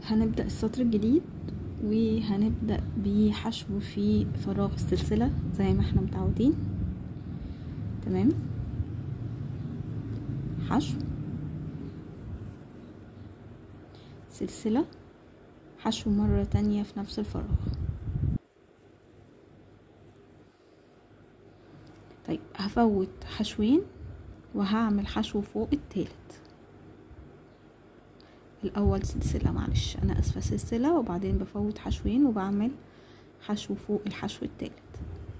هنبدأ السطر الجديد وهنبدأ بحشو في فراغ السلسلة زي ما احنا متعودين تمام حشو سلسلة حشو مرة تانية في نفس الفراغ طيب هفوت حشوين وهعمل حشو فوق التالت الاول سلسله معلش انا اسفه سلسله وبعدين بفوت حشوين وبعمل حشو فوق الحشو التالت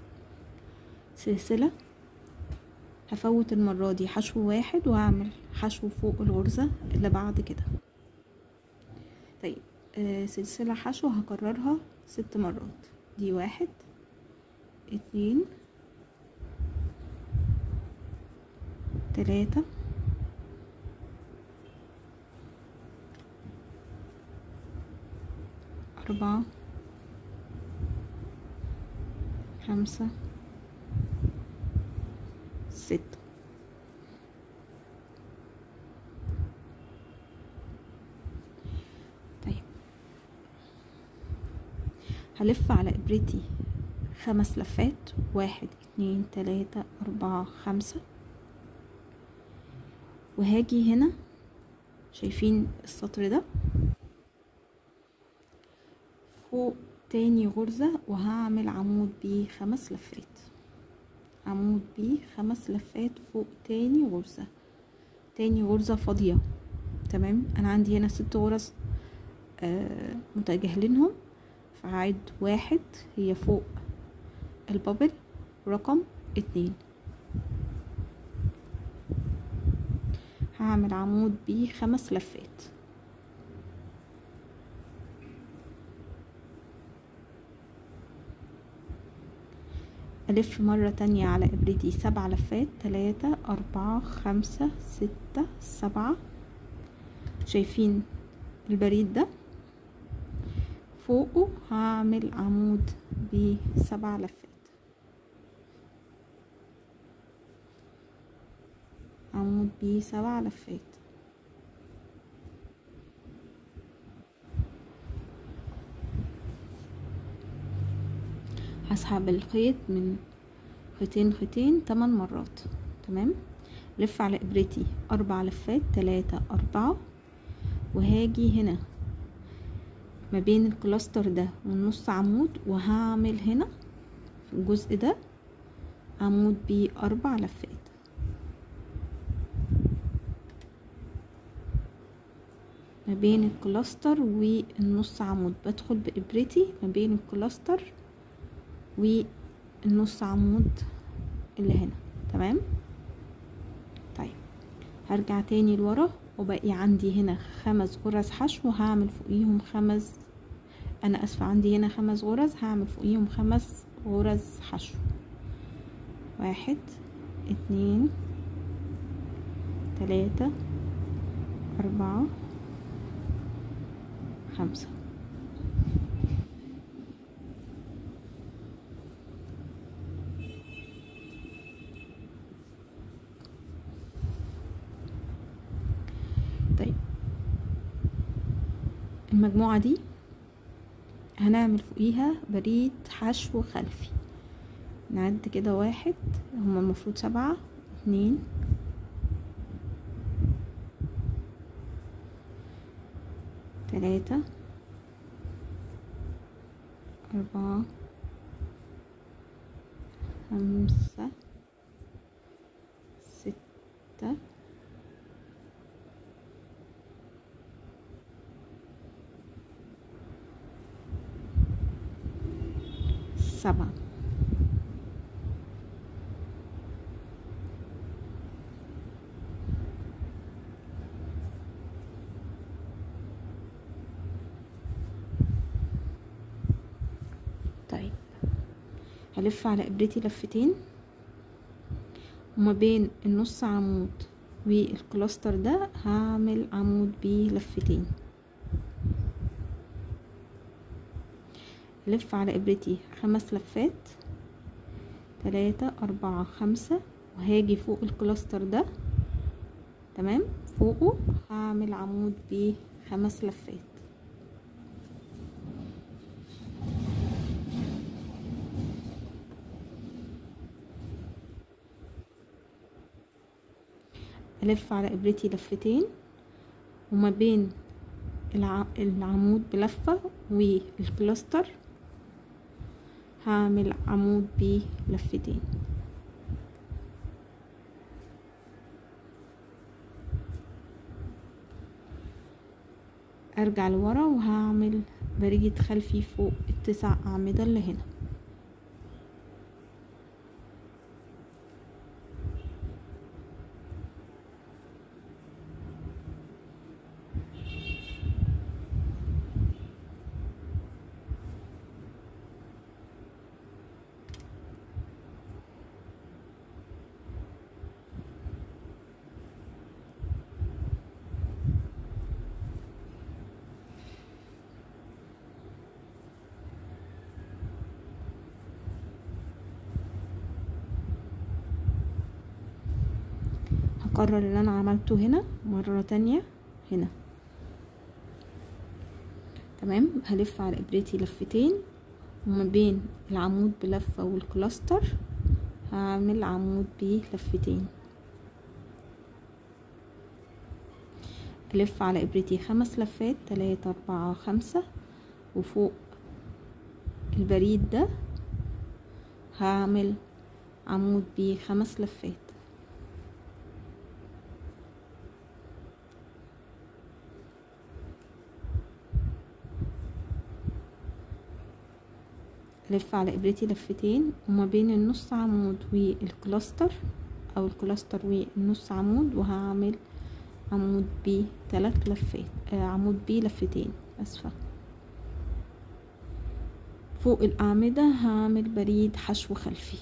سلسله هفوت المره دي حشو واحد وهعمل حشو فوق الغرزه اللي بعد كده طيب آه سلسله حشو هكررها ست مرات دي واحد اتنين تلاته أربعة خمسة ستة طيب هلف على إبرتي خمس لفات واحد اتنين تلاتة أربعة خمسة وهاجي هنا شايفين السطر ده فوق تاني غرزة وهعمل عمود بيه خمس لفات عمود بيه خمس لفات فوق تاني غرزة تاني غرزة فاضية تمام انا عندي هنا ست غرز آه متجاهلينهم فهعد واحد هي فوق البابل رقم اتنين هعمل عمود بيه خمس لفات ألف مرة تانية على إبرتي سبع لفات تلاتة أربعة خمسة ستة سبعة شايفين البريد ده فوقه هعمل عمود بسبع لفات عمود بسبع لفات هسحب الخيط من خيطين خيطين تمن مرات تمام لف على ابرتي اربع لفات تلاتة اربعة وهاجي هنا ما بين الكلاستر ده والنص عمود وهعمل هنا في الجزء ده عمود باربع لفات ما بين الكلاستر والنص عمود بدخل بابرتي ما بين الكلاستر والنص عمود اللي هنا تمام طيب هرجع تاني لورا وبقي عندي هنا خمس غرز حشو هعمل فوقيهم خمس انا اسفه عندي هنا خمس غرز هعمل فوقيهم خمس غرز حشو واحد اتنين تلاتة أربعة خمسة طيب المجموعة دي هنعمل فوقيها بريد حشو خلفي نعد كده واحد هما المفروض سبعة اتنين تلاتة أربعة خمسة ستة سبعة طيب هلف على ابرتي لفتين وما بين النص عمود والكلاستر ده هعمل عمود بيه لفتين لف على ابرتي خمس لفات تلاتة أربعة خمسة وهاجي فوق الكلاستر ده تمام فوقه هعمل عمود بخمس لفات الف على ابرتي لفتين وما بين الع... العمود بلفة والكلاستر هعمل عمود بلفتين ارجع لورا وهعمل بريد خلفي فوق التسع اعمدة اللي هنا هكرر اللي انا عملته هنا مرة تانية هنا تمام هلف على ابرتي لفتين وما بين العمود بلفة والكلاستر هعمل عمود بلفتين الف على ابرتي خمس لفات تلاتة اربعة خمسة وفوق البريد ده هعمل عمود بخمس لفات الف على ابرتي لفتين وما بين النص عمود والكلاستر او الكلاستر والنص عمود وهعمل عمود بي تلات لفات آه عمود بي لفتين اسفة فوق الاعمدة هعمل بريد حشو خلفي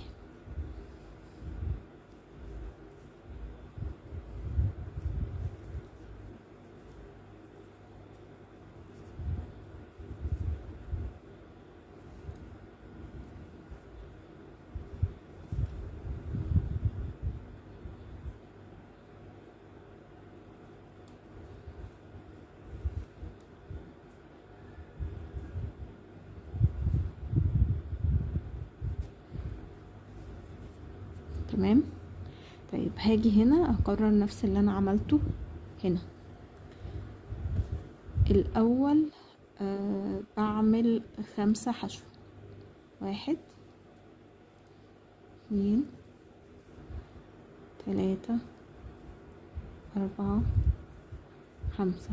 تمام طيب هاجي هنا اكرر نفس اللي انا عملته هنا الاول آه بعمل خمسة حشو واحد اتنين تلاتة اربعة خمسة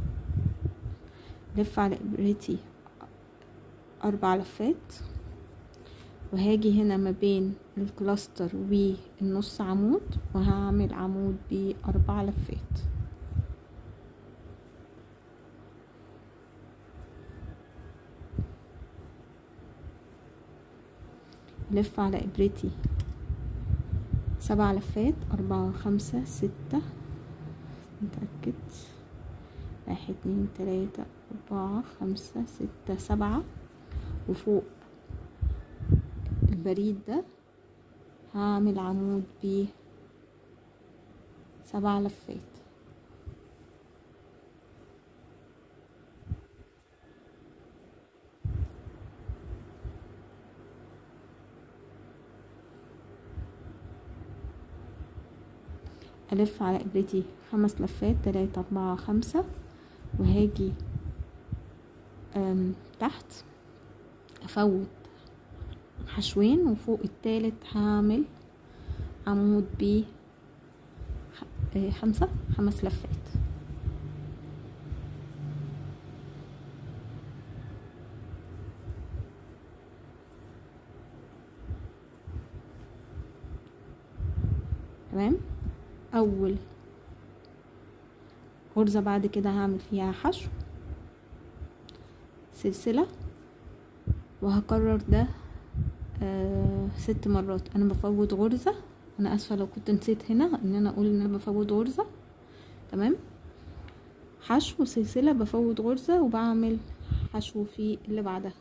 لف على ابرتي اربع لفات وهاجي هنا ما بين الكلاستر والنص عمود وهعمل عمود بأربع لفات لف على ابرتي سبع لفات أربعة خمسة ستة نتأكد واحد اتنين تلاتة أربعة خمسة ستة سبعة وفوق البريد ده هعمل عمود ب سبع لفات ألف على إبرتي خمس لفات تلاتة أربعة خمسة وهاجي تحت أفوت حشوين وفوق التالت هعمل عمود ب خمسة خمس لفات تمام اول غرزة بعد كده هعمل فيها حشو سلسلة وهكرر ده آه ست مرات انا بفوت غرزة انا اسفة لو كنت نسيت هنا ان انا اقول ان انا بفوت غرزة تمام حشو سلسلة بفوت غرزة وبعمل حشو في اللي بعدها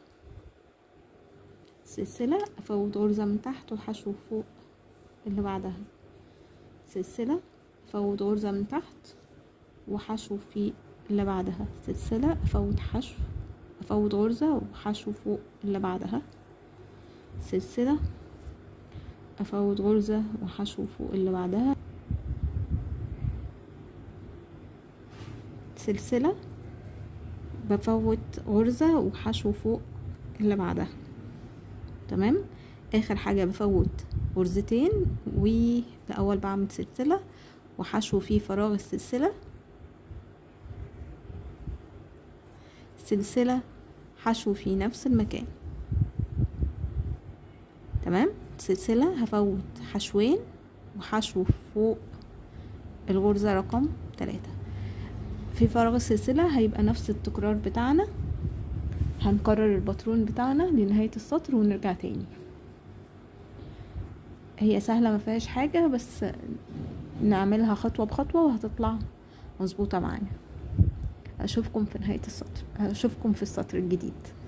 سلسلة افوت غرزة من تحت وحشو فوق اللي بعدها سلسلة افوت غرزة من تحت وحشو في اللي بعدها سلسلة افوت حشو افوت غرزة وحشو فوق اللي بعدها سلسلة افوت غرزة وحشو فوق اللي بعدها سلسلة بفوت غرزة وحشو فوق اللي بعدها تمام اخر حاجة بفوت غرزتين والاول بعمل سلسلة وحشو في فراغ السلسلة سلسلة حشو في نفس المكان تمام سلسلة هفوت حشوين وحشو فوق الغرزة رقم تلاتة في فراغ السلسلة هيبقى نفس التكرار بتاعنا هنكرر الباترون بتاعنا لنهاية السطر ونرجع تاني هي سهلة ما فيهاش حاجة بس نعملها خطوة بخطوة وهتطلع مظبوطة معانا اشوفكم في نهاية السطر اشوفكم في السطر الجديد